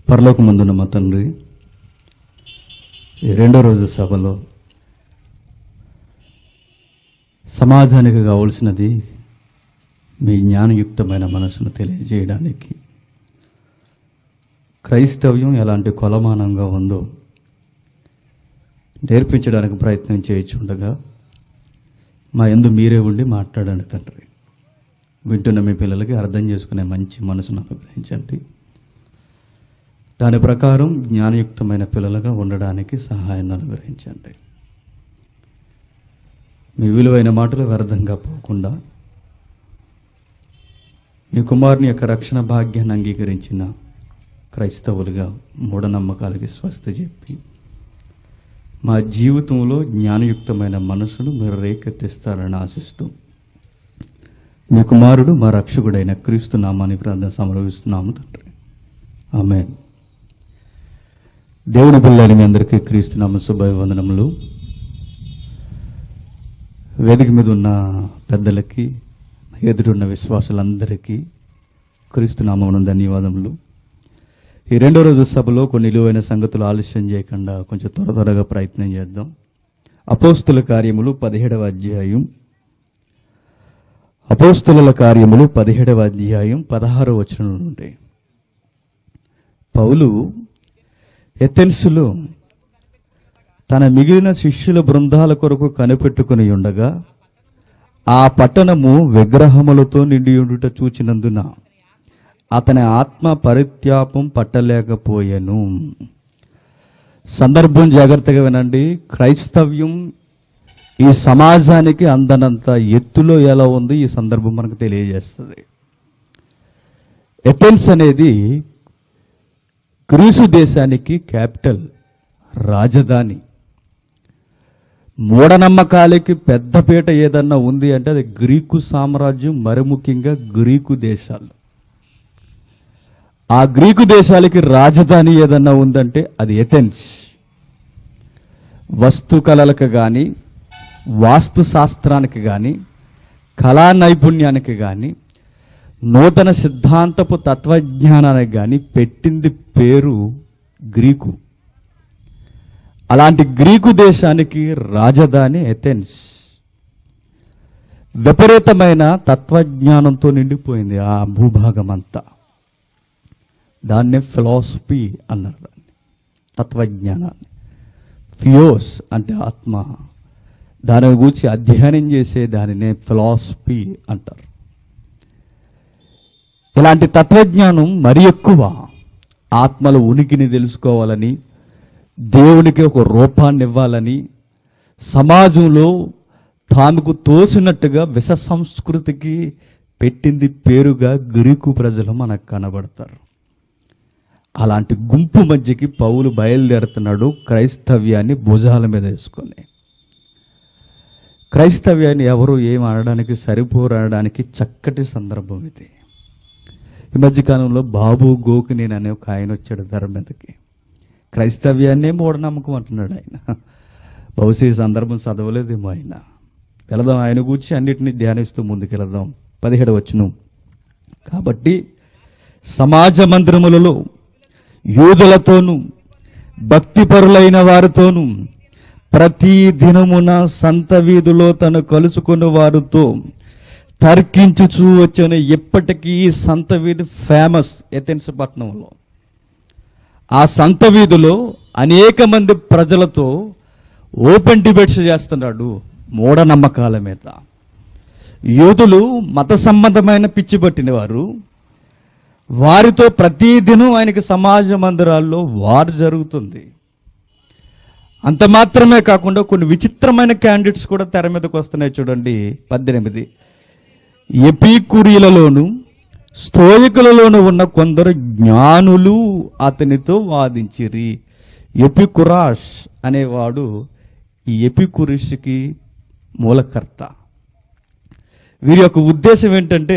పరలోకమందున్న మా తండ్రి ఈ రెండో రోజు సభలో సమాజానికి కావలసినది మీ జ్ఞానయుక్తమైన మనసును తెలియజేయడానికి క్రైస్తవ్యం ఎలాంటి కొలమానంగా ఉందో నేర్పించడానికి ప్రయత్నం చేయించుండగా మా ఎందు మీరే ఉండి మాట్లాడండి తండ్రి వింటున్న మీ పిల్లలకి అర్థం చేసుకునే మంచి మనసును అనుగ్రహించండి దాని ప్రకారం జ్ఞానయుక్తమైన పిల్లలుగా ఉండడానికి సహాయాన్ని అనుగ్రహించండి మీ విలువైన మాటలు వ్యర్థంగా పోకుండా మీ కుమారుని యొక్క రక్షణ భాగ్యాన్ని అంగీకరించిన క్రైస్తవులుగా మూఢనమ్మకాలకి స్వస్తి చెప్పి మా జీవితంలో జ్ఞానయుక్తమైన మనసును మీరు రేకెత్తిస్తారని ఆశిస్తూ మీ కుమారుడు మా రక్షకుడైన క్రీస్తు నామాన్ని ప్రార్థన సమర్పిస్తున్నాము తండ్రి ఆమె దేవుని పిల్లలు మీ అందరికీ క్రీస్తు నామ శుభవందనములు వేదిక మీద ఉన్న పెద్దలకి ఎదురున్న విశ్వాసులందరికీ క్రీస్తు నామమున ధన్యవాదములు ఈ రెండో రోజు సభలో కొన్ని నిలువైన సంగతులు ఆలస్యం చేయకుండా కొంచెం త్వర త్వరగా ప్రయత్నం చేద్దాం అపోస్తుల కార్యములు పదిహేడవ అధ్యాయం అపోస్తుల కార్యములు పదిహేడవ అధ్యాయం పదహారో వచనం నుండి పౌలు ఎథెన్సులో తన మిగిలిన శిష్యుల బృందాల కొరకు కనిపెట్టుకుని ఉండగా ఆ పట్టణము విగ్రహములతో నిండి ఉండుట చూచినందున అతని ఆత్మ పరిత్యాపం పట్టలేకపోయెను సందర్భం జాగ్రత్తగా వినండి క్రైస్తవ్యం ఈ సమాజానికి అందనంత ఎత్తులో ఎలా ఉంది ఈ సందర్భం మనకు తెలియజేస్తుంది ఎథెన్స్ అనేది గ్రీసు దేశానికి క్యాపిటల్ రాజధాని మూఢనమ్మకాలకి పెద్దపీట ఏదన్నా ఉంది అంటే అది గ్రీకు సామ్రాజ్యం మరి ముఖ్యంగా గ్రీకు దేశాలు ఆ గ్రీకు దేశాలకి రాజధాని ఏదన్నా ఉందంటే అది ఎథెన్స్ వస్తు కళలకు కానీ వాస్తు శాస్త్రానికి కానీ కళా నైపుణ్యానికి కానీ నూతన సిద్ధాంతపు తత్వజ్ఞానానికి కానీ పెట్టింది పేరు గ్రీకు అలాంటి గ్రీకు దేశానికి రాజధాని ఎథెన్స్ విపరీతమైన తత్వజ్ఞానంతో నిండిపోయింది ఆ భూభాగం అంతా దాన్నే ఫిలాసఫీ అన్నారు దాన్ని తత్వజ్ఞానాన్ని ఫియోస్ అంటే ఆత్మ దాని గురించి అధ్యయనం చేసే దానినే ఫిలాసఫీ అంటారు ఇలాంటి తత్వజ్ఞానం మరి ఎక్కువ ఆత్మల ఉనికిని తెలుసుకోవాలని దేవునికి ఒక రూపాన్ని ఇవ్వాలని సమాజంలో తాముకు తోసినట్టుగా విష సంస్కృతికి పెట్టింది పేరుగా గ్రీకు ప్రజలు మనకు కనబడతారు అలాంటి గుంపు మధ్యకి పౌలు బయలుదేరుతున్నాడు క్రైస్తవ్యాన్ని భుజాల మీద వేసుకొని క్రైస్తవ్యాన్ని ఎవరు ఏం అనడానికి సరిపోరనడానికి చక్కటి సందర్భం ఇది ఈ మధ్యకాలంలో బాబు గోకునేని అనే ఒక ఆయన వచ్చాడు ధర మీదకి క్రైస్తవ్యాన్నే మూఢనమ్మకం అంటున్నాడు ఆయన బహుశా ఈ సందర్భం చదవలేదేమో ఆయన వెళదాం ఆయన కూర్చి అన్నిటినీ ధ్యానిస్తూ ముందుకెళదాం పదిహేడు వచ్చును కాబట్టి సమాజ మందిరములలో యూదులతోనూ భక్తిపరులైన వారితోనూ ప్రతి దినమున సంత వీధిలో తను కలుసుకున్న వారితో తర్కించుచూ వచ్చిన ఇప్పటికీ ఈ సంత వీధి ఫేమస్ ఎథెన్స్ పట్టణంలో ఆ సంత వీధిలో అనేక మంది ప్రజలతో ఓపెన్ డిబేట్స్ చేస్తున్నాడు మూఢనమ్మకాల మీద యూదులు మత సంబంధమైన పిచ్చి పట్టిన వారు వారితో ప్రతిదినం ఆయనకి సమాజ మందిరాల్లో వారు జరుగుతుంది అంత మాత్రమే కాకుండా కొన్ని విచిత్రమైన క్యాండిడేట్స్ కూడా తెర మీదకి వస్తున్నాయి చూడండి పద్దెనిమిది ఎపీకురీలలోను స్తోయికులలోను ఉన్న కొందరు జ్ఞానులు అతనితో వాదించిరి ఎపికురాష్ అనేవాడు ఈ ఎపికురిష్కి మూలకర్త వీరి యొక్క ఉద్దేశం ఏంటంటే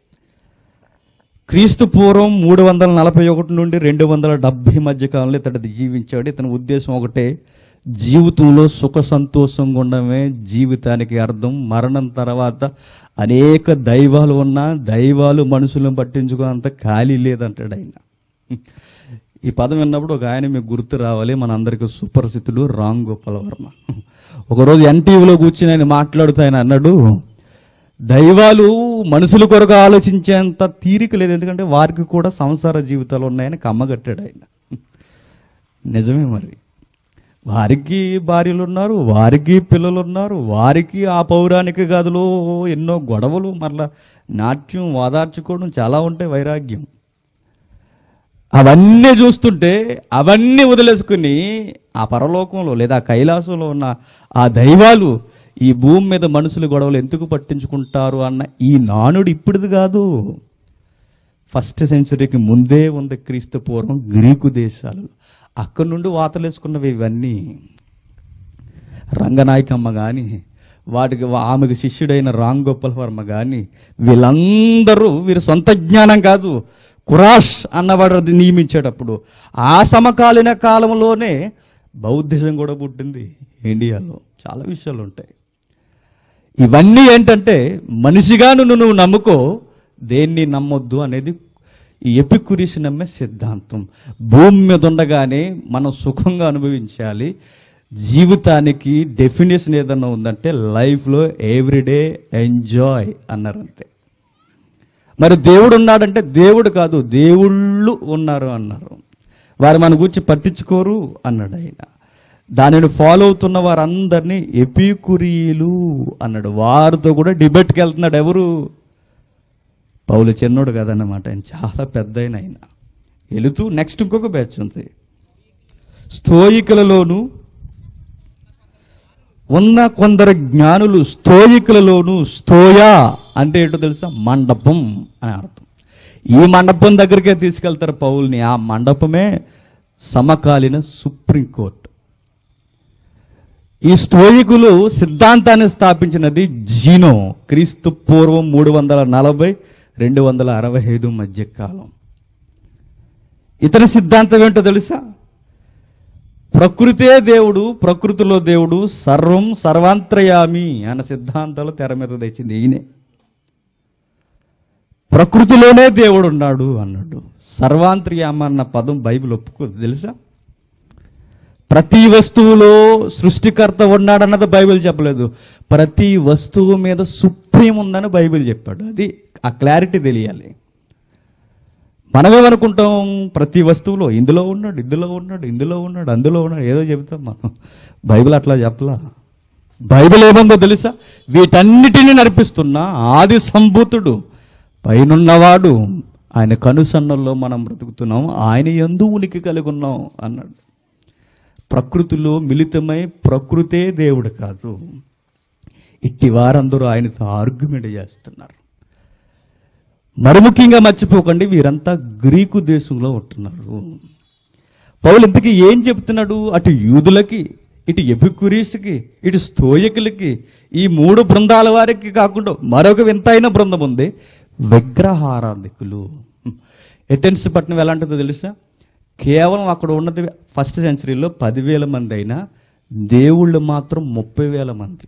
క్రీస్తు పూర్వం మూడు వందల నలభై ఒకటి నుండి రెండు వందల డెబ్బై మధ్య కాలంలో ఇతడు జీవించాడు ఇతని ఉద్దేశం ఒకటే జీవితంలో సుఖ సంతోషంగా ఉండమే జీవితానికి అర్థం మరణం తర్వాత అనేక దైవాలు ఉన్నా దైవాలు మనుషులను పట్టించుకున్నంత ఖాళీ లేదంటాడు ఆయన ఈ పదం విన్నప్పుడు ఒక ఆయన మీకు గుర్తు రావాలి మన అందరికి సుపరిచితుడు రామ్ గోపాల్ వర్మ ఒకరోజు ఎన్టీవీలో కూర్చుని ఆయన మాట్లాడుతూ ఆయన అన్నాడు దైవాలు మనుషుల కొరకు ఆలోచించేంత తీరిక లేదు ఎందుకంటే వారికి కూడా సంసార జీవితాలు ఉన్నాయని కమ్మగట్టాడు ఆయన నిజమే మరి వారికి భార్యలు ఉన్నారు వారికి పిల్లలు ఉన్నారు వారికి ఆ పౌరాణిక గదిలో ఎన్నో గొడవలు మరలా నాట్యం వాదార్చుకోవడం చాలా ఉంటాయి వైరాగ్యం అవన్నీ చూస్తుంటే అవన్నీ వదిలేసుకుని ఆ పరలోకంలో లేదా కైలాసంలో ఉన్న ఆ దైవాలు ఈ భూమి మీద మనుషుల గొడవలు ఎందుకు పట్టించుకుంటారు అన్న ఈ నానుడు ఇప్పుడుది కాదు ఫస్ట్ సెంచరీకి ముందే ఉంది క్రీస్తు పూర్వం గ్రీకు దేశాలు అక్కడి నుండి వాతలేసుకున్నవి ఇవన్నీ రంగనాయకమ్మ కానీ వాటికి ఆమెకు శిష్యుడైన రామ్ గోపాల్ వర్మ కానీ వీళ్ళందరూ వీరి సొంత జ్ఞానం కాదు కురాష్ అన్నవాడు నియమించేటప్పుడు ఆ సమకాలీన కాలంలోనే బౌద్ధిజం కూడా పుట్టింది ఇండియాలో చాలా విషయాలు ఉంటాయి ఇవన్నీ ఏంటంటే మనిషిగా నువ్వు నువ్వు నమ్ముకో దేన్ని నమ్మొద్దు అనేది ఈ ఎపికురీస్ నమ్మే సిద్ధాంతం భూమి మీద ఉండగానే మనం సుఖంగా అనుభవించాలి జీవితానికి డెఫినేషన్ ఏదన్నా ఉందంటే లైఫ్లో ఎవ్రీడే ఎంజాయ్ అన్నారు అంతే మరి దేవుడు ఉన్నాడంటే దేవుడు కాదు దేవుళ్ళు ఉన్నారు అన్నారు వారు మన గురించి పట్టించుకోరు అన్నాడు ఆయన దానిని ఫాలో అవుతున్న వారందరినీ ఎపికురీలు అన్నాడు వారితో కూడా డిబేట్కి వెళ్తున్నాడు ఎవరు పౌలు చిన్నోడు కదన్నమాట ఆయన చాలా పెద్ద ఆయన ఆయన వెళుతూ నెక్స్ట్ ఇంకొక బ్యాచ్ ఉంది స్తోయికులలోను ఉన్న కొందరు జ్ఞానులు స్తోయికులలోను స్తోయా అంటే ఏంటో తెలుసా మండపం అని అర్థం ఈ మండపం దగ్గరికే తీసుకెళ్తారు పౌల్ని ఆ మండపమే సమకాలీన సుప్రీంకోర్టు ఈ స్తోయికులు సిద్ధాంతాన్ని స్థాపించినది జీనో క్రీస్తు పూర్వం మూడు వందల నలభై రెండు వందల అరవై ఐదు మధ్య కాలం ఇతని సిద్ధాంతం ఏంటో తెలుసా ప్రకృతే దేవుడు ప్రకృతిలో దేవుడు సర్వం సర్వాంతర్యామి అన్న సిద్ధాంతాలు తెర మీద తెచ్చింది ఈయనే ప్రకృతిలోనే దేవుడు ఉన్నాడు అన్నాడు సర్వాంతర్యామ అన్న పదం బైబిల్ ఒప్పుకోదు తెలుసా ప్రతి వస్తువులో సృష్టికర్త ఉన్నాడన్నది బైబిల్ చెప్పలేదు ప్రతి వస్తువు మీద సుప్రీం ఉందని బైబిల్ చెప్పాడు అది ఆ క్లారిటీ తెలియాలి మనమేమనుకుంటాం ప్రతి వస్తువులో ఇందులో ఉన్నాడు ఇందులో ఉన్నాడు ఇందులో ఉన్నాడు అందులో ఉన్నాడు ఏదో చెబుతాం మనం బైబిల్ అట్లా చెప్పలా బైబిల్ ఏముందో తెలుసా వీటన్నిటిని నడిపిస్తున్న ఆది సంభూతుడు పైనున్నవాడు ఆయన కనుసన్నల్లో మనం బ్రతుకుతున్నాం ఆయన ఎందు ఉనికి కలిగి ఉన్నాం అన్నాడు ప్రకృతిలో మిళితమై ప్రకృతే దేవుడు కాదు ఇట్టి వారందరూ ఆయనతో ఆర్గ్యుమెంట్ చేస్తున్నారు మరి ముఖ్యంగా మర్చిపోకండి వీరంతా గ్రీకు దేశంలో ఉంటున్నారు పౌలు ఇంతకీ ఏం చెప్తున్నాడు అటు యూదులకి ఇటు ఎపికురీస్కి ఇటు స్తోయకులకి ఈ మూడు బృందాల వారికి కాకుండా మరొక వింతైన బృందం ఉంది విగ్రహారాధికులు ఎథెన్స్ పట్టణం ఎలాంటిదో తెలుసా కేవలం అక్కడ ఉన్నది ఫస్ట్ సెంచరీలో పదివేల మంది అయినా దేవుళ్ళు మాత్రం ముప్పై వేల మంది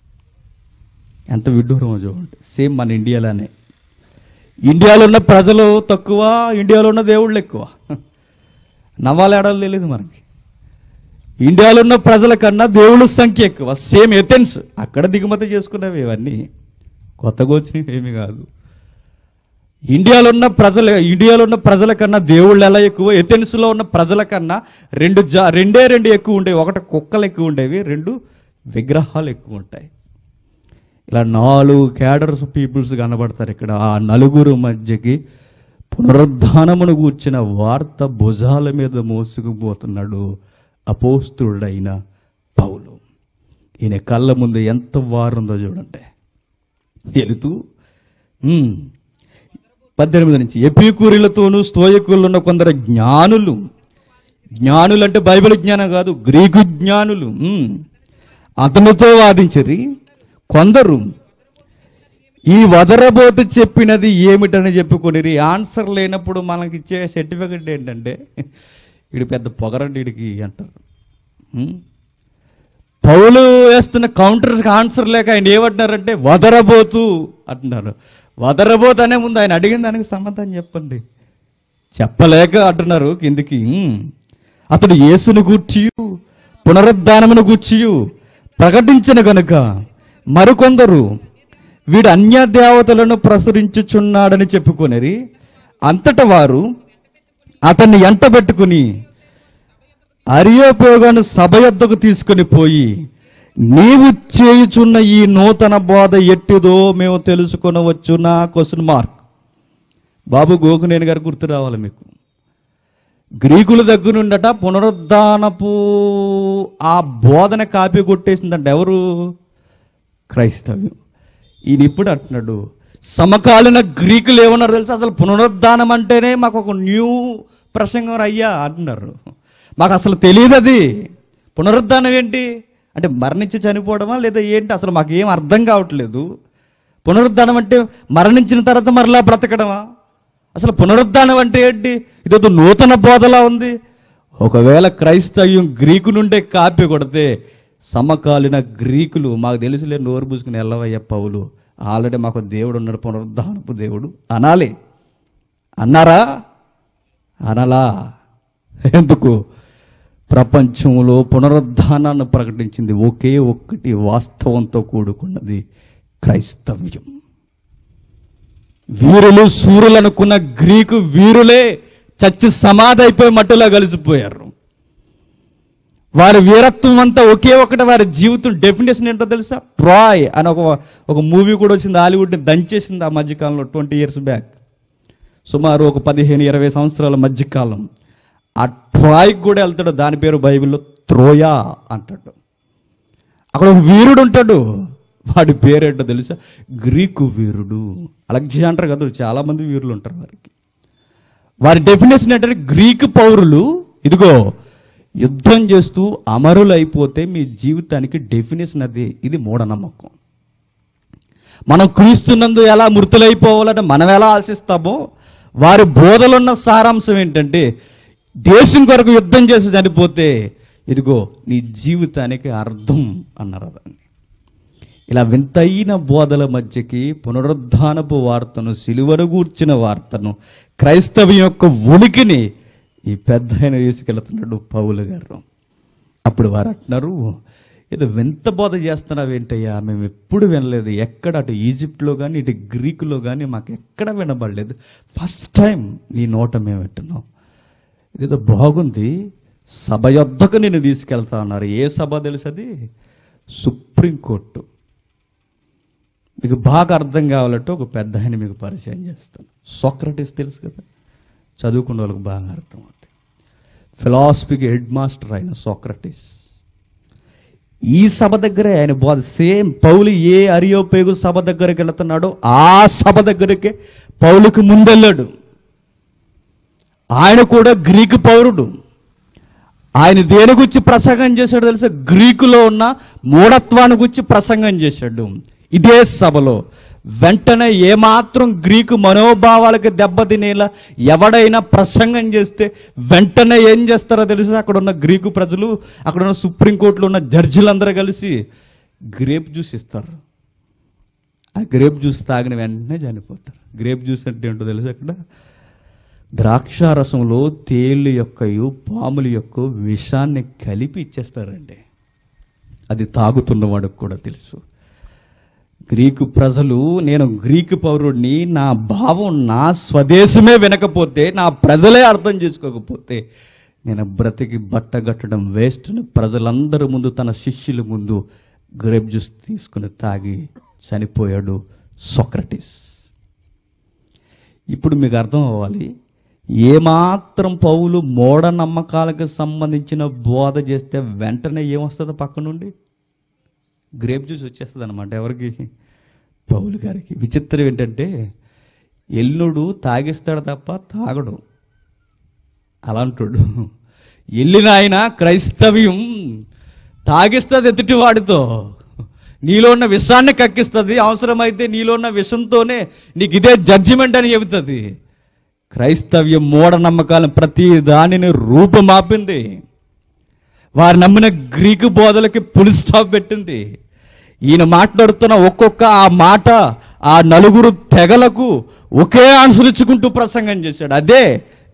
ఎంత విడ్డూరమో చూడండి సేమ్ మన ఇండియాలోనే ఇండియాలో ఉన్న ప్రజలు తక్కువ ఇండియాలో ఉన్న దేవుళ్ళు ఎక్కువ నవ్వాలేడాలు తెలియదు మనకి ఇండియాలో ఉన్న ప్రజల కన్నా దేవుళ్ళ సంఖ్య ఎక్కువ సేమ్ ఎథెన్స్ అక్కడ దిగుమతి చేసుకున్నవి ఇవన్నీ కొత్తగా వచ్చినవి ఏమి కాదు ఇండియాలో ఉన్న ప్రజల ఇండియాలో ఉన్న ప్రజల కన్నా దేవుళ్ళు ఎలా ఎక్కువ ఎథెన్స్లో ఉన్న ప్రజల కన్నా రెండు జా రెండే రెండు ఎక్కువ ఉండేవి ఒకటి కుక్కలు ఎక్కువ ఉండేవి రెండు విగ్రహాలు ఎక్కువ ఉంటాయి ఇలా నాలుగు క్యాడర్స్ పీపుల్స్ కనబడతారు ఇక్కడ ఆ నలుగురు మధ్యకి పునరుద్ధానమును కూర్చిన వార్త భుజాల మీద మోసుకుపోతున్నాడు అపోస్తుడైన పౌలు ఈయన కళ్ళ ముందు ఎంత వారుందో చూడండి వెళుతూ ఉమ్, పద్దెనిమిది నుంచి ఎపికూరిలతోనూ స్తోయకులు ఉన్న కొందరు జ్ఞానులు జ్ఞానులు అంటే బైబిల్ జ్ఞానం కాదు గ్రీకు జ్ఞానులు ఉమ్, అతనితో వాదించరి కొందరు ఈ వదరబోతు చెప్పినది ఏమిటని చెప్పుకొని ఆన్సర్ లేనప్పుడు మనకి ఇచ్చే సర్టిఫికెట్ ఏంటంటే వీడు పెద్ద పొగరండి వీడికి అంటారు ఉమ్. పౌలు వేస్తున్న కౌంటర్స్కి ఆన్సర్ లేక ఆయన ఏమంటున్నారంటే వదరబోతు అంటున్నారు వదరబోతు అనే ముందు ఆయన అడిగిన దానికి సమాధానం చెప్పండి చెప్పలేక అంటున్నారు కిందికి "ఉమ్, అతడు యేసును గూర్చియు పునరుద్ధానమును గూర్చియు ప్రకటించిన గనుక మరికొందరు వీడు అన్య దేవతలను ప్రసరించుచున్నాడని చెప్పుకొనిరి అంతట వారు అతన్ని ఎంటబెట్టుకుని అరియోపయోగాను సభ యొద్దకు తీసుకుని పోయి నీవు చేయుచున్న ఈ నూతన బోధ ఎట్టిదో మేము తెలుసుకొనవచ్చు నా క్వశ్చన్ మార్క్ బాబు గోకునేని గారు గుర్తు రావాలి మీకు గ్రీకుల దగ్గర నుండట పునరుద్ధానపు ఆ బోధన కాపీ కొట్టేసిందంట ఎవరు క్రైస్తవ్యం ఈయన ఇప్పుడు అంటున్నాడు సమకాలీన గ్రీకులు ఏమన్నారు తెలుసా అసలు పునరుద్ధానం అంటేనే మాకు ఒక న్యూ ప్రసంగం అయ్యా అంటున్నారు మాకు అసలు తెలియదు అది పునరుద్ధానం ఏంటి అంటే మరణించి చనిపోవడమా లేదా ఏంటి అసలు మాకు ఏం అర్థం కావట్లేదు పునరుద్ధానం అంటే మరణించిన తర్వాత మరలా బ్రతకడమా అసలు పునరుద్ధానం అంటే ఏంటి ఇదేదో నూతన బోధలా ఉంది ఒకవేళ క్రైస్తవ్యం గ్రీకు నుండే కాపీ కొడితే సమకాలీన గ్రీకులు మాకు తెలిసిలే నోరు పూసుకుని వెళ్ళవయ్య పౌలు ఆల్రెడీ మాకు దేవుడు ఉన్నాడు పునరుద్ధానపు దేవుడు అనాలి అన్నారా అనలా ఎందుకు ప్రపంచంలో పునరుద్ధానాన్ని ప్రకటించింది ఒకే ఒక్కటి వాస్తవంతో కూడుకున్నది క్రైస్తవ్యం వీరులు సూర్యులు అనుకున్న గ్రీకు వీరులే చచ్చి సమాధి అయిపోయి మట్టిలో కలిసిపోయారు వారి వీరత్వం అంతా ఒకే ఒకటి వారి జీవితం డెఫినేషన్ ఏంటో తెలుసా ట్రాయ్ అని ఒక ఒక మూవీ కూడా వచ్చింది హాలీవుడ్ని దంచేసింది ఆ మధ్యకాలంలో ట్వంటీ ఇయర్స్ బ్యాక్ సుమారు ఒక పదిహేను ఇరవై సంవత్సరాల మధ్యకాలం ఆ ట్రాయ్కి కూడా వెళ్తాడు దాని పేరు బైబిల్లో త్రోయా అంటాడు అక్కడ ఒక వీరుడు ఉంటాడు వాడి పేరేంటో తెలుసా గ్రీకు వీరుడు అలెగ్జాండర్ కదా చాలా మంది వీరులు ఉంటారు వారికి వారి డెఫినేషన్ ఏంటంటే గ్రీకు పౌరులు ఇదిగో యుద్ధం చేస్తూ అమరులైపోతే మీ జీవితానికి డెఫినేషన్ అది ఇది మూఢనమ్మకం మనం క్రీస్తునందు ఎలా మృతులైపోవాలని మనం ఎలా ఆశిస్తామో వారి బోధలున్న సారాంశం ఏంటంటే దేశం కొరకు యుద్ధం చేసి చనిపోతే ఇదిగో నీ జీవితానికి అర్థం అన్నారు దాన్ని ఇలా వింతైన బోధల మధ్యకి పునరుద్ధానపు వార్తను సిలువను గూర్చిన వార్తను క్రైస్తవం యొక్క ఉనికిని ఈ పెద్ద ఆయన తీసుకెళ్తున్నాడు పౌలు గారు అప్పుడు వారు అంటున్నారు ఏదో వింత బోధ చేస్తున్నావేంటయ్యా మేము ఎప్పుడు వినలేదు ఎక్కడ అటు ఈజిప్ట్లో కానీ ఇటు గ్రీకులో కానీ మాకు ఎక్కడ వినబడలేదు ఫస్ట్ టైం నీ నోట మేము వింటున్నాం ఇదేదో బాగుంది సభ యొద్దకు నేను తీసుకెళ్తా ఉన్నారు ఏ సభ తెలుసు అది సుప్రీంకోర్టు మీకు బాగా అర్థం కావాలంటే ఒక పెద్ద ఆయన మీకు పరిచయం చేస్తాను సోక్రటీస్ తెలుసు కదా చదువుకున్న వాళ్ళకి బాగా అర్థం అవుతుంది ఫిలాసఫీకి హెడ్ మాస్టర్ ఆయన సోక్రటీస్ ఈ సభ దగ్గరే ఆయన బోధ సేమ్ పౌలు ఏ అరియోపేగు సభ దగ్గరికి వెళుతున్నాడో ఆ సభ దగ్గరికే పౌలుకి ముందెళ్ళాడు ఆయన కూడా గ్రీకు పౌరుడు ఆయన దేని గురించి ప్రసంగం చేశాడు తెలుసా గ్రీకులో ఉన్న మూఢత్వాన్ని గురించి ప్రసంగం చేశాడు ఇదే సభలో వెంటనే ఏమాత్రం గ్రీకు మనోభావాలకి దెబ్బతినేలా ఎవడైనా ప్రసంగం చేస్తే వెంటనే ఏం చేస్తారో తెలుసా అక్కడ ఉన్న గ్రీకు ప్రజలు అక్కడ ఉన్న సుప్రీంకోర్టులో ఉన్న జడ్జిలందరూ కలిసి గ్రేప్ జ్యూస్ ఇస్తారు ఆ గ్రేప్ జ్యూస్ తాగిన వెంటనే చనిపోతారు గ్రేప్ జ్యూస్ అంటే ఏంటో తెలుసు అక్కడ ద్రాక్షారసంలో తేళ్ళు యొక్కయు పాముల యొక్క విషాన్ని కలిపి ఇచ్చేస్తారండి అది తాగుతున్నవాడికి కూడా తెలుసు గ్రీకు ప్రజలు నేను గ్రీకు పౌరుడిని నా భావం నా స్వదేశమే వినకపోతే నా ప్రజలే అర్థం చేసుకోకపోతే నేను బ్రతికి బట్టగట్టడం వేస్ట్ అని ప్రజలందరి ముందు తన శిష్యుల ముందు గ్రేప్ జ్యూస్ తీసుకుని తాగి చనిపోయాడు సోక్రటీస్ ఇప్పుడు మీకు అర్థం అవ్వాలి ఏమాత్రం పౌలు మూఢనమ్మకాలకు సంబంధించిన బోధ చేస్తే వెంటనే ఏమొస్తుంది పక్క నుండి గ్రేప్ జ్యూస్ వచ్చేస్తుంది అనమాట ఎవరికి పౌలు గారికి విచిత్రం ఏంటంటే ఎల్లుడు తాగిస్తాడు తప్ప తాగడు అలాంటాడు వెళ్ళిన ఆయన క్రైస్తవ్యం తాగిస్తుంది ఎదుటి వాడితో నీలో ఉన్న విషాన్ని కక్కిస్తుంది అవసరమైతే నీలో ఉన్న విషంతోనే నీకు ఇదే జడ్జిమెంట్ అని చెబుతుంది క్రైస్తవ్యం మూఢనమ్మకాలను ప్రతి దానిని రూపుమాపింది వారు నమ్మిన గ్రీకు బోధలకి పులి స్టాప్ పెట్టింది ఈయన మాట్లాడుతున్న ఒక్కొక్క ఆ మాట ఆ నలుగురు తెగలకు ఒకే ఆన్సర్ ఇచ్చుకుంటూ ప్రసంగం చేశాడు అదే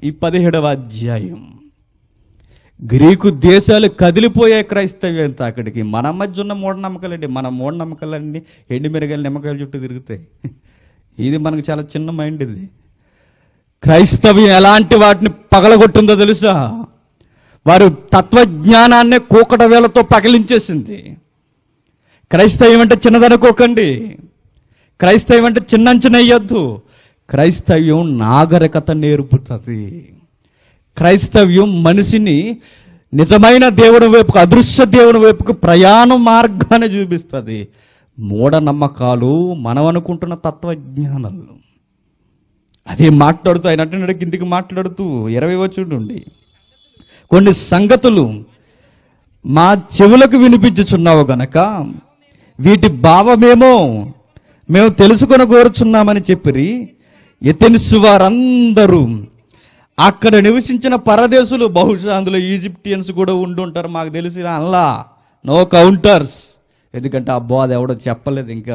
ఈ పదిహేడవ అధ్యాయం గ్రీకు దేశాలు కదిలిపోయాయి క్రైస్తవ్యం అక్కడికి మన మధ్య ఉన్న మూఢనమ్మకాలండి మన మూఢనమ్మకాలన్నీ ఎండి మిరగాయలు నిమ్మకాయల చుట్టూ తిరుగుతాయి ఇది మనకు చాలా చిన్న మైండ్ ఇది క్రైస్తవ్యం ఎలాంటి వాటిని పగలగొట్టిందో తెలుసా వారు తత్వజ్ఞానాన్ని కూకట వేలతో పగిలించేసింది క్రైస్తవ్యం అంటే చిన్నదనుకోకండి క్రైస్తవ్యం అంటే చిన్నంచనయ్యొద్దు క్రైస్తవ్యం నాగరికత నేర్పుతుంది క్రైస్తవ్యం మనిషిని నిజమైన దేవుని వైపుకు అదృశ్య దేవుని వైపుకు ప్రయాణ మార్గాన్ని చూపిస్తుంది మూఢనమ్మకాలు మనం అనుకుంటున్న తత్వజ్ఞానాలు అదే మాట్లాడుతూ ఆయన అంటున్నాడు కిందికి మాట్లాడుతూ ఇరవై వచ్చుండి కొన్ని సంగతులు మా చెవులకు వినిపించుచున్నావు గనక వీటి భావమేమో మేము తెలుసుకొని కోరుచున్నామని చెప్పిరి ఎథెన్స్ వారందరూ అక్కడ నివసించిన పరదేశులు బహుశా అందులో ఈజిప్టియన్స్ కూడా ఉండి ఉంటారు మాకు తెలిసి అల్లా నో కౌంటర్స్ ఎందుకంటే ఆ బోధ ఎవడో చెప్పలేదు ఇంకా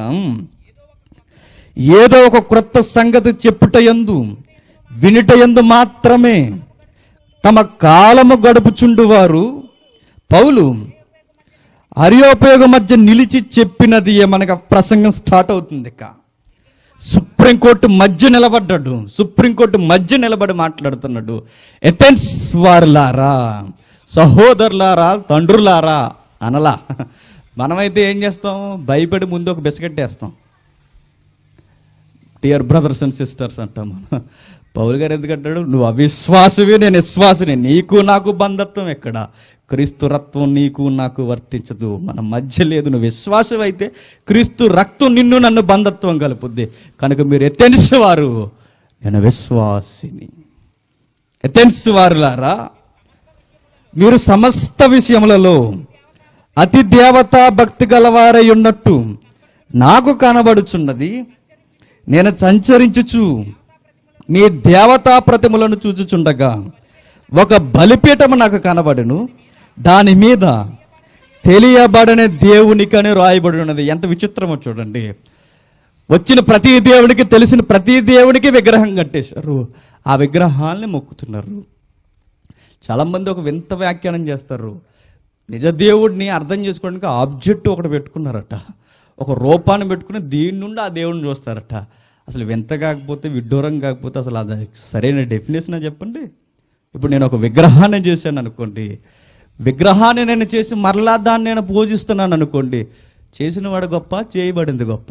ఏదో ఒక క్రొత్త సంగతి చెప్పుటయందు వినుటయందు మాత్రమే తమ కాలము గడుపుచుండువారు పౌలు హరియోపయోగ మధ్య నిలిచి చెప్పినది మనకు ప్రసంగం స్టార్ట్ అవుతుంది ఇక సుప్రీంకోర్టు మధ్య నిలబడ్డాడు సుప్రీంకోర్టు మధ్య నిలబడి మాట్లాడుతున్నాడు ఎథెన్స్ వారులారా సహోదరులారా తండ్రులారా అనలా మనమైతే ఏం చేస్తాం భయపడి ముందు ఒక బిస్కెట్ వేస్తాం డియర్ బ్రదర్స్ అండ్ సిస్టర్స్ అంటాం మనం పౌలు గారు ఎందుకంటాడు నువ్వు అవిశ్వాసవి నేను విశ్వాసని నీకు నాకు బంధత్వం ఎక్కడ క్రీస్తు రక్తం నీకు నాకు వర్తించదు మన మధ్య లేదు నువ్వు విశ్వాసం అయితే క్రీస్తు రక్తం నిన్ను నన్ను బంధత్వం కలుపుద్ది కనుక మీరు ఎత్తెన్స్ వారు నేను విశ్వాసిని ఎథెన్స్ వారులారా మీరు సమస్త విషయములలో అతి దేవతా భక్తి గలవారై ఉన్నట్టు నాకు కనబడుచున్నది నేను సంచరించుచు మీ దేవతా ప్రతిమలను చూచుచుండగా ఒక బలిపీఠము నాకు కనబడును దాని మీద తెలియబడని దేవునికని రాయబడి ఉన్నది ఎంత విచిత్రమో చూడండి వచ్చిన ప్రతి దేవునికి తెలిసిన ప్రతి దేవునికి విగ్రహం కట్టేశారు ఆ విగ్రహాల్ని మొక్కుతున్నారు చాలామంది ఒక వింత వ్యాఖ్యానం చేస్తారు నిజ దేవుడిని అర్థం చేసుకోవడానికి ఆబ్జెక్ట్ ఒకటి పెట్టుకున్నారట ఒక రూపాన్ని పెట్టుకుని దీని నుండి ఆ దేవుడిని చూస్తారట అసలు వింత కాకపోతే విడ్డూరం కాకపోతే అసలు అది సరైన డెఫినేషన్ చెప్పండి ఇప్పుడు నేను ఒక విగ్రహాన్ని చేశాను అనుకోండి విగ్రహాన్ని నేను చేసి మరలా దాన్ని నేను పూజిస్తున్నాను అనుకోండి చేసిన వాడు గొప్ప చేయబడింది గొప్ప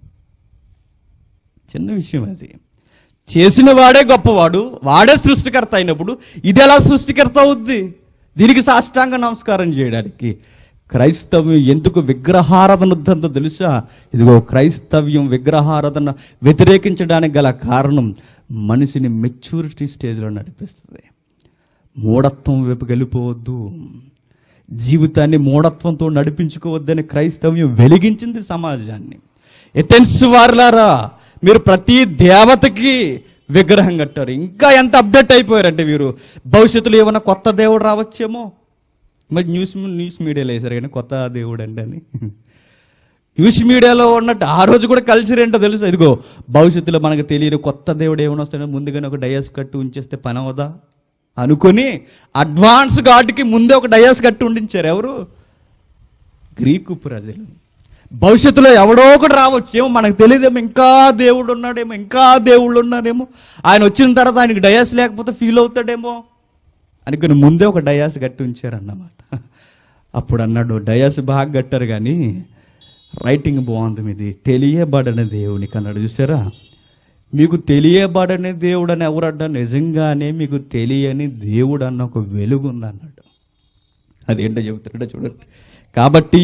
చిన్న విషయం అది చేసిన వాడే గొప్పవాడు వాడే సృష్టికర్త అయినప్పుడు ఇది ఎలా సృష్టికర్త అవుద్ది దీనికి సాష్టాంగ నమస్కారం చేయడానికి క్రైస్తవ్యం ఎందుకు విగ్రహారాధన వద్దంతో తెలుసా ఇదిగో క్రైస్తవ్యం విగ్రహారాధన వ్యతిరేకించడానికి గల కారణం మనిషిని మెచ్యూరిటీ స్టేజ్లో నడిపిస్తుంది మూఢత్వం వైపు వెళ్ళిపోవద్దు జీవితాన్ని మూఢత్వంతో నడిపించుకోవద్దని క్రైస్తవ్యం వెలిగించింది సమాజాన్ని ఎథెన్స్ వారులారా మీరు ప్రతి దేవతకి విగ్రహం కట్టారు ఇంకా ఎంత అప్డేట్ అయిపోయారంటే మీరు భవిష్యత్తులో ఏమైనా కొత్త దేవుడు రావచ్చేమో మరి న్యూస్ న్యూస్ మీడియాలో వేశారు కానీ కొత్త దేవుడు అండి అని న్యూస్ మీడియాలో ఉన్నట్టు ఆ రోజు కూడా కల్చర్ ఏంటో తెలుసు ఇదిగో భవిష్యత్తులో మనకు తెలియని కొత్త దేవుడు ఏమైనా వస్తాడో ముందుగానే ఒక డయాస్ కట్టు ఉంచేస్తే పని అవదా అనుకొని అడ్వాన్స్ గాడ్కి ముందే ఒక డయాస్ కట్టి ఉండించారు ఎవరు గ్రీకు ప్రజలు భవిష్యత్తులో ఎవడో ఒకటి రావచ్చు ఏమో మనకు తెలియదేమో ఇంకా దేవుడు ఉన్నాడేమో ఇంకా దేవుళ్ళు ఉన్నాడేమో ఆయన వచ్చిన తర్వాత ఆయనకి డయాస్ లేకపోతే ఫీల్ అవుతాడేమో అనుకుని ముందే ఒక డయాస్ కట్టి ఉంచారన్నమాట అప్పుడు అన్నాడు డయాస్ బాగా కట్టారు కానీ రైటింగ్ బాగుంది మీది తెలియబడని దేవునికి అన్నాడు చూసారా మీకు తెలియబడని దేవుడు అని ఎవరడ్డా నిజంగానే మీకు తెలియని దేవుడు అన్న ఒక వెలుగు ఉంది అన్నాడు అదేంటో చెబుతున్నాడో చూడండి కాబట్టి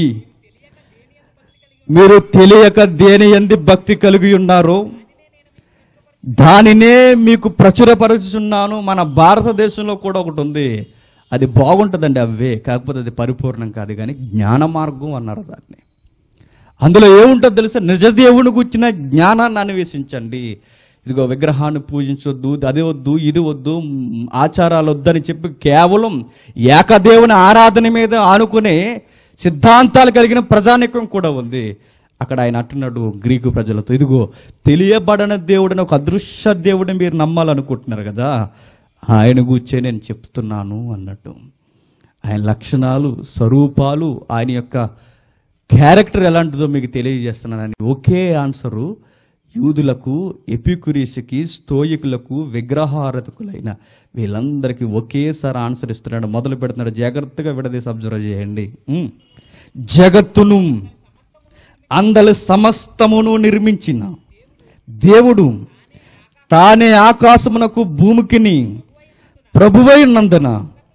మీరు తెలియక దేని ఎందు భక్తి కలిగి ఉన్నారో దానినే మీకు ప్రచురపరుచున్నాను మన భారతదేశంలో కూడా ఒకటి ఉంది అది బాగుంటుందండి అవే కాకపోతే అది పరిపూర్ణం కాదు కానీ జ్ఞాన మార్గం అన్నారు దాన్ని అందులో ఏముంటుందో తెలుసా నిజ దేవుని గుర్చిన జ్ఞానాన్ని అన్వేషించండి ఇదిగో విగ్రహాన్ని పూజించొద్దు అది వద్దు ఇది వద్దు మ్, ఆచారాలు వద్దని చెప్పి కేవలం ఏకదేవుని ఆరాధన మీద ఆనుకునే సిద్ధాంతాలు కలిగిన ప్రజానికం కూడా ఉంది అక్కడ ఆయన అంటున్నాడు గ్రీకు ప్రజలతో ఇదిగో తెలియబడని దేవుడిని ఒక అదృశ్య దేవుడిని మీరు నమ్మాలనుకుంటున్నారు కదా ఆయన గూర్చే నేను చెప్తున్నాను అన్నట్టు ఆయన లక్షణాలు స్వరూపాలు ఆయన యొక్క క్యారెక్టర్ ఎలాంటిదో మీకు తెలియజేస్తున్నానని ఒకే ఆన్సరు యూదులకు ఎపికురీస్కి స్తోయికులకు విగ్రహారతకులైన వీళ్ళందరికీ ఒకేసారి ఆన్సర్ ఇస్తున్నాడు మొదలు పెడుతున్నాడు జాగ్రత్తగా విడదీసి అబ్జర్వ్ చేయండి ఉమ్. జగత్తును అందలి సమస్తమును నిర్మించిన దేవుడు తానే ఆకాశమునకు భూమికిని ప్రభువై నందున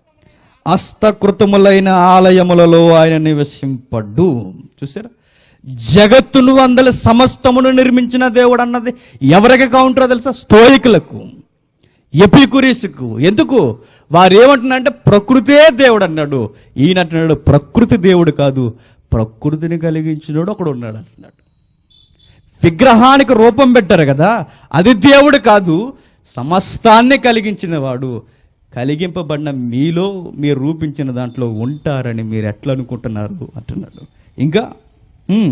హస్తకృతములైన ఆలయములలో ఆయన నివసింపడ్డు చూసారా జగత్తును అందలి సమస్తమును నిర్మించిన దేవుడు అన్నది ఎవరికి కౌంటరో తెలుసా స్తోయికులకు ఎపికురీసుకు ఎందుకు వారు ఏమంటున్నారంటే ప్రకృతే దేవుడు అన్నాడు ఈయన అంటున్నాడు ప్రకృతి దేవుడు కాదు ప్రకృతిని కలిగించినోడు ఒకడు ఉన్నాడు అంటున్నాడు విగ్రహానికి రూపం పెట్టారు కదా అది దేవుడు కాదు సమస్తాన్ని కలిగించిన వాడు కలిగింపబడిన మీలో మీరు రూపించిన దాంట్లో ఉంటారని మీరు ఎట్లా అనుకుంటున్నారు అంటున్నాడు ఇంకా హ్మ్.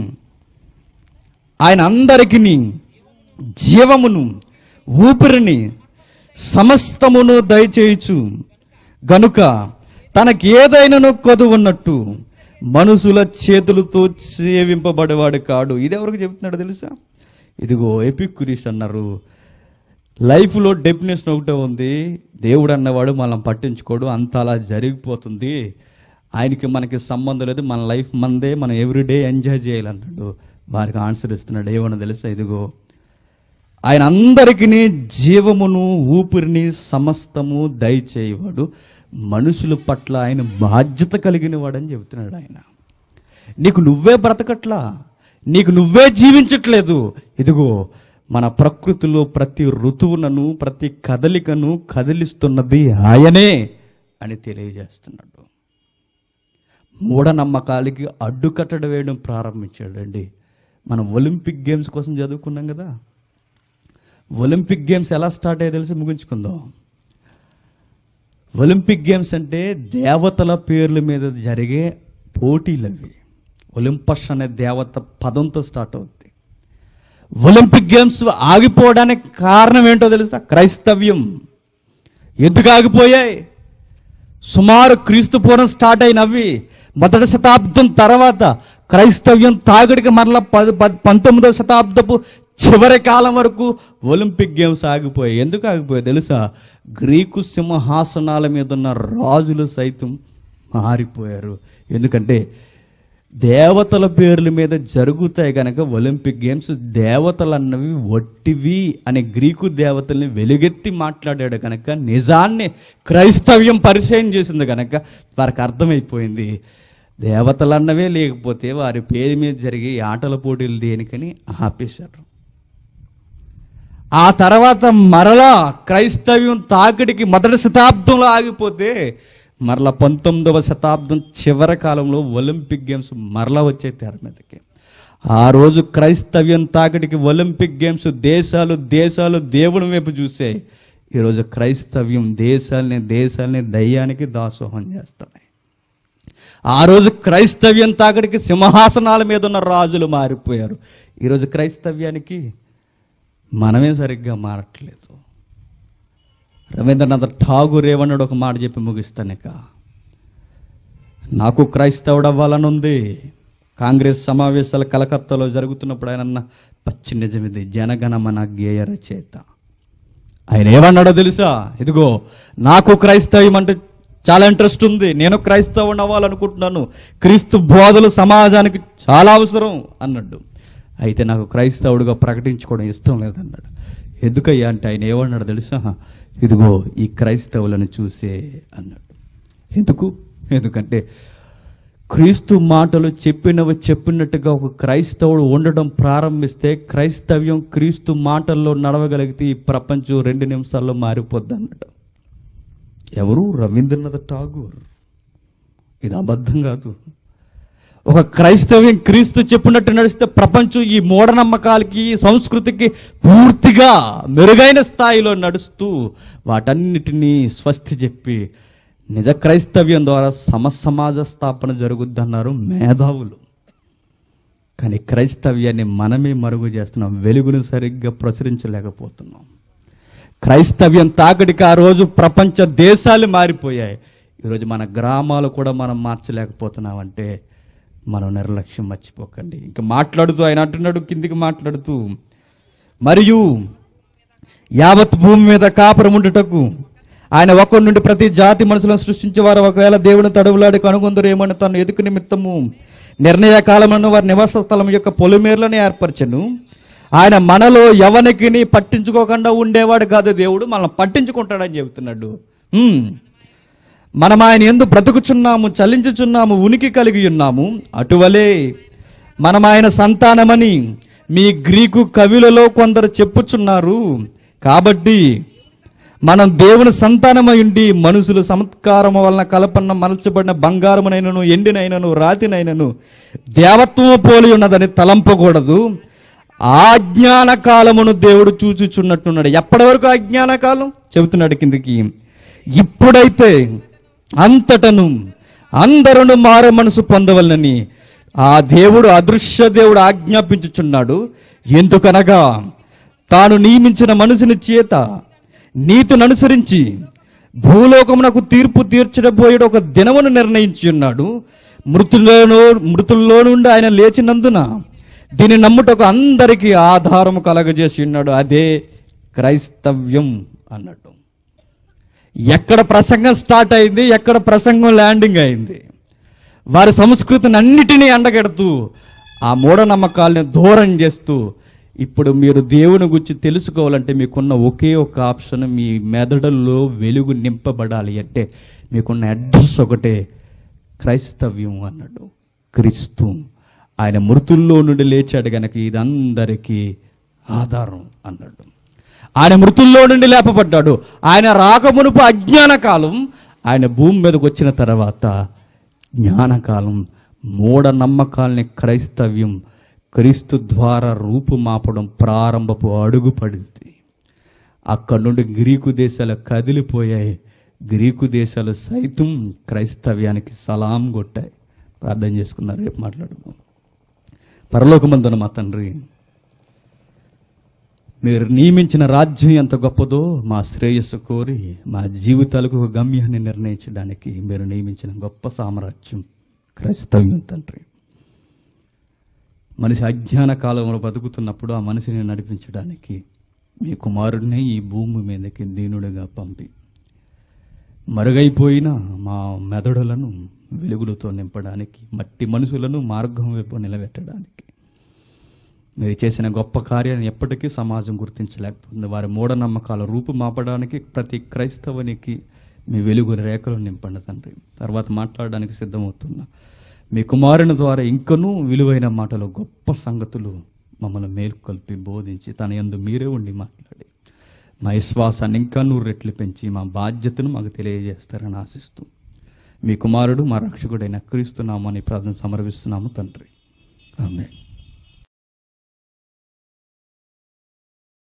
ఆయన అందరికి జీవమును ఊపిరిని సమస్తమును దయచేయచ్చు గనుక తనకి ఏదైనాను కొదువున్నట్టు మనుషుల చేతులతో సేవింపబడేవాడు కాడు ఇది ఎవరికి చెప్తున్నాడు తెలుసా ఇదిగో ఎపిక్యురీస్ అన్నారు లైఫ్లో డెఫినేషన్ ఒకటే ఉంది దేవుడు అన్నవాడు మనం పట్టించుకోడు అంత అలా జరిగిపోతుంది ఆయనకి మనకి సంబంధం లేదు మన లైఫ్ మందే మనం ఎవ్రీడే ఎంజాయ్ చేయాలన్నాడు వారికి ఆన్సర్ ఇస్తున్నాడు ఏమన్నా తెలుసా ఇదిగో ఆయన అందరికీ జీవమును ఊపిరిని సమస్తము దయచేయవాడు మనుషుల పట్ల ఆయన బాధ్యత కలిగిన వాడని చెబుతున్నాడు ఆయన నీకు నువ్వే బ్రతకట్లా నీకు నువ్వే జీవించట్లేదు ఇదిగో మన ప్రకృతిలో ప్రతి ఋతువునను ప్రతి కదలికను కదిలిస్తున్నది ఆయనే అని తెలియజేస్తున్నాడు మూఢనమ్మకాలకి అడ్డుకట్టడం వేయడం ప్రారంభించాడండి మనం ఒలింపిక్ గేమ్స్ కోసం చదువుకున్నాం కదా ఒలింపిక్ గేమ్స్ ఎలా స్టార్ట్ అయ్యో తెలిసి ముగించుకుందాం ఒలింపిక్ గేమ్స్ అంటే దేవతల పేర్ల మీద జరిగే పోటీలు అవి ఒలింపస్ అనే దేవత పదంతో స్టార్ట్ అవుద్ది ఒలింపిక్ గేమ్స్ ఆగిపోవడానికి కారణం ఏంటో తెలుసా క్రైస్తవ్యం ఎందుకు ఆగిపోయాయి సుమారు క్రీస్తు పూర్వం స్టార్ట్ అయినవి మొదటి శతాబ్దం తర్వాత క్రైస్తవ్యం తాగుడికి మరలా పది పది పంతొమ్మిదవ శతాబ్దపు చివరి కాలం వరకు ఒలింపిక్ గేమ్స్ ఆగిపోయాయి ఎందుకు ఆగిపోయాయి తెలుసా గ్రీకు సింహాసనాల మీద ఉన్న రాజులు సైతం మారిపోయారు ఎందుకంటే దేవతల పేర్ల మీద జరుగుతాయి కనుక ఒలింపిక్ గేమ్స్ దేవతలు అన్నవి వట్టివి అనే గ్రీకు దేవతల్ని వెలుగెత్తి మాట్లాడాడు కనుక నిజాన్ని క్రైస్తవ్యం పరిచయం చేసింది కనుక వారికి అర్థమైపోయింది దేవతలు అన్నవే లేకపోతే వారి పేరు మీద జరిగే ఈ ఆటల పోటీలు దేనికని ఆపేశారు ఆ తర్వాత మరలా క్రైస్తవ్యం తాకిడికి మొదటి శతాబ్దంలో ఆగిపోతే మరలా పంతొమ్మిదవ శతాబ్దం చివరి కాలంలో ఒలింపిక్ గేమ్స్ మరలా వచ్చే తెర మీదకి ఆ రోజు క్రైస్తవ్యం తాకిడికి ఒలింపిక్ గేమ్స్ దేశాలు దేశాలు దేవుని వైపు చూసాయి ఈరోజు క్రైస్తవ్యం దేశాలని దేశాలని దయ్యానికి దాసోహం చేస్తున్నాయి ఆ రోజు క్రైస్తవ్యం తాకడికి సింహాసనాల మీద ఉన్న రాజులు మారిపోయారు ఈరోజు క్రైస్తవ్యానికి మనమే సరిగ్గా మారట్లేదు రవీంద్రనాథ్ ఠాగూర్ ఏమన్నాడు ఒక మాట చెప్పి ముగిస్తానిక నాకు క్రైస్తవుడు అవ్వాలని ఉంది కాంగ్రెస్ సమావేశాలు కలకత్తాలో జరుగుతున్నప్పుడు ఆయన అన్న పచ్చి నిజమిది జనగణమన గేయ రచయిత ఆయన ఏమన్నాడో తెలుసా ఇదిగో నాకు క్రైస్తవ్యం అంటే చాలా ఇంట్రెస్ట్ ఉంది నేను క్రైస్తవుని అవ్వాలనుకుంటున్నాను క్రీస్తు బోధలు సమాజానికి చాలా అవసరం అన్నాడు అయితే నాకు క్రైస్తవుడిగా ప్రకటించుకోవడం ఇష్టం లేదన్నాడు ఎందుకయ్యా అంటే ఆయన ఏమన్నాడు తెలుసా ఇదిగో ఈ క్రైస్తవులను చూసే అన్నాడు ఎందుకు ఎందుకంటే క్రీస్తు మాటలు చెప్పినవి చెప్పినట్టుగా ఒక క్రైస్తవుడు ఉండడం ప్రారంభిస్తే క్రైస్తవ్యం క్రీస్తు మాటల్లో నడవగలిగితే ఈ ప్రపంచం రెండు నిమిషాల్లో మారిపోద్ది అన్నాడు ఎవరు రవీంద్రనాథ్ ఠాగూర్ ఇది అబద్ధం కాదు ఒక క్రైస్తవ్యం క్రీస్తు చెప్పినట్టు నడిస్తే ప్రపంచం ఈ మూఢనమ్మకాలకి ఈ సంస్కృతికి పూర్తిగా మెరుగైన స్థాయిలో నడుస్తూ వాటన్నిటినీ స్వస్తి చెప్పి నిజ క్రైస్తవ్యం ద్వారా సమసమాజ స్థాపన జరుగుద్దన్నారు మేధావులు కానీ క్రైస్తవ్యాన్ని మనమే మరుగు చేస్తున్నాం వెలుగును సరిగ్గా ప్రచురించలేకపోతున్నాం క్రైస్తవ్యం తాకడికి ఆ రోజు ప్రపంచ దేశాలు మారిపోయాయి ఈరోజు మన గ్రామాలు కూడా మనం మార్చలేకపోతున్నామంటే మనం నిర్లక్ష్యం మర్చిపోకండి ఇంకా మాట్లాడుతూ ఆయన అంటున్నాడు కిందికి మాట్లాడుతూ మరియు యావత్ భూమి మీద కాపురం ఉండుటకు ఆయన ఒకరి నుండి ప్రతి జాతి మనుషులను సృష్టించేవారు ఒకవేళ దేవుని తడవులాడి కనుగొందరు ఏమని తను ఎదుకు నిమిత్తము నిర్ణయ కాలములను వారి నివాస స్థలం యొక్క పొలిమేర్లను ఏర్పరచను ఆయన మనలో ఎవరికి పట్టించుకోకుండా ఉండేవాడు కాదు దేవుడు మనల్ని పట్టించుకుంటాడని చెబుతున్నాడు హ్మ్. మనం ఆయన ఎందు బ్రతుకుచున్నాము చలించుచున్నాము ఉనికి కలిగి ఉన్నాము అటువలే మనం ఆయన సంతానమని మీ గ్రీకు కవులలో కొందరు చెప్పుచున్నారు కాబట్టి మనం దేవుని సంతానమై ఉండి మనుషులు సంస్కారము వలన కలపన్న మలచబడిన బంగారమునైనను ఎండినైనను రాతినైనను దేవత్వము పోలి ఉన్నదని తలంపకూడదు ఆజ్ఞాన కాలమును దేవుడు చూచుచున్నట్టున్నాడు ఎప్పటి వరకు అజ్ఞాన కాలం చెబుతున్నాడు కిందికి ఇప్పుడైతే అంతటను అందరూ మారు మనసు పొందవలనని ఆ దేవుడు అదృశ్య దేవుడు ఆజ్ఞాపించుచున్నాడు ఎందుకనగా తాను నియమించిన మనుషుని చేత నీతిని అనుసరించి భూలోకమునకు తీర్పు తీర్చడబోయేడు ఒక దినమును నిర్ణయించి ఉన్నాడు మృతుల్లో మృతుల్లో నుండి ఆయన లేచినందున దీన్ని నమ్ముటకు అందరికీ ఆధారము కలగజేసి ఉన్నాడు అదే క్రైస్తవ్యం అన్నట్టు ఎక్కడ ప్రసంగం స్టార్ట్ అయింది ఎక్కడ ప్రసంగం ల్యాండింగ్ అయింది వారి సంస్కృతిని అన్నిటినీ ఎండగెడుతూ ఆ మూఢనమ్మకాలని దూరం చేస్తూ ఇప్పుడు మీరు దేవుని గురించి తెలుసుకోవాలంటే మీకున్న ఒకే ఒక ఆప్షన్ మీ మెదడుల్లో వెలుగు నింపబడాలి అంటే మీకున్న అడ్రస్ ఒకటే క్రైస్తవ్యం అన్నాడు క్రీస్తు ఆయన మృతుల్లో నుండి లేచాడు గనక ఇదందరికీ ఆధారం అన్నాడు ఆయన మృతుల్లో నుండి లేపబడ్డాడు ఆయన రాకమునుపు అజ్ఞాన కాలం ఆయన భూమి మీదకి వచ్చిన తర్వాత జ్ఞానకాలం మూఢ నమ్మకాలని క్రైస్తవ్యం క్రీస్తు ద్వారా రూపుమాపడం ప్రారంభపు అడుగు పడింది అక్కడి నుండి గ్రీకు దేశాలు కదిలిపోయాయి గ్రీకు దేశాలు సైతం క్రైస్తవ్యానికి సలాం కొట్టాయి ప్రార్థన చేసుకున్నారు రేపు మాట్లాడుకుందాం పరలోకమందున మా తండ్రి మీరు నియమించిన రాజ్యం ఎంత గొప్పదో మా శ్రేయస్సు కోరి మా జీవితాలకు ఒక గమ్యాన్ని నిర్ణయించడానికి మీరు నియమించిన గొప్ప సామ్రాజ్యం క్రైస్తవ్యం తండ్రి మనిషి అజ్ఞాన కాలంలో బతుకుతున్నప్పుడు ఆ మనిషిని నడిపించడానికి మీ కుమారుడినే ఈ భూమి మీదకి దీనుడిగా పంపి మరుగైపోయిన మా మెదడులను వెలుగులతో నింపడానికి మట్టి మనుషులను మార్గం వైపు నిలబెట్టడానికి మీరు చేసిన గొప్ప కార్యాన్ని ఎప్పటికీ సమాజం గుర్తించలేకపోతుంది వారి మూఢనమ్మకాల రూపుమాపడానికి ప్రతి క్రైస్తవునికి మీ వెలుగు రేఖలు నింపండి తండ్రి తర్వాత మాట్లాడడానికి సిద్ధమవుతున్నా మీ కుమారుని ద్వారా ఇంకనూ విలువైన మాటలు గొప్ప సంగతులు మమ్మల్ని మేల్కొల్పి బోధించి తన యందు మీరే ఉండి మాట్లాడి మా విశ్వాసాన్ని ఇంకా నూరు రెట్లు పెంచి మా బాధ్యతను మాకు తెలియజేస్తారని ఆశిస్తూ మీ కుమారుడు మా రక్షకుడైన క్రీస్తున్నామని ప్రార్థన సమర్పిస్తున్నాము తండ్రి ఆమె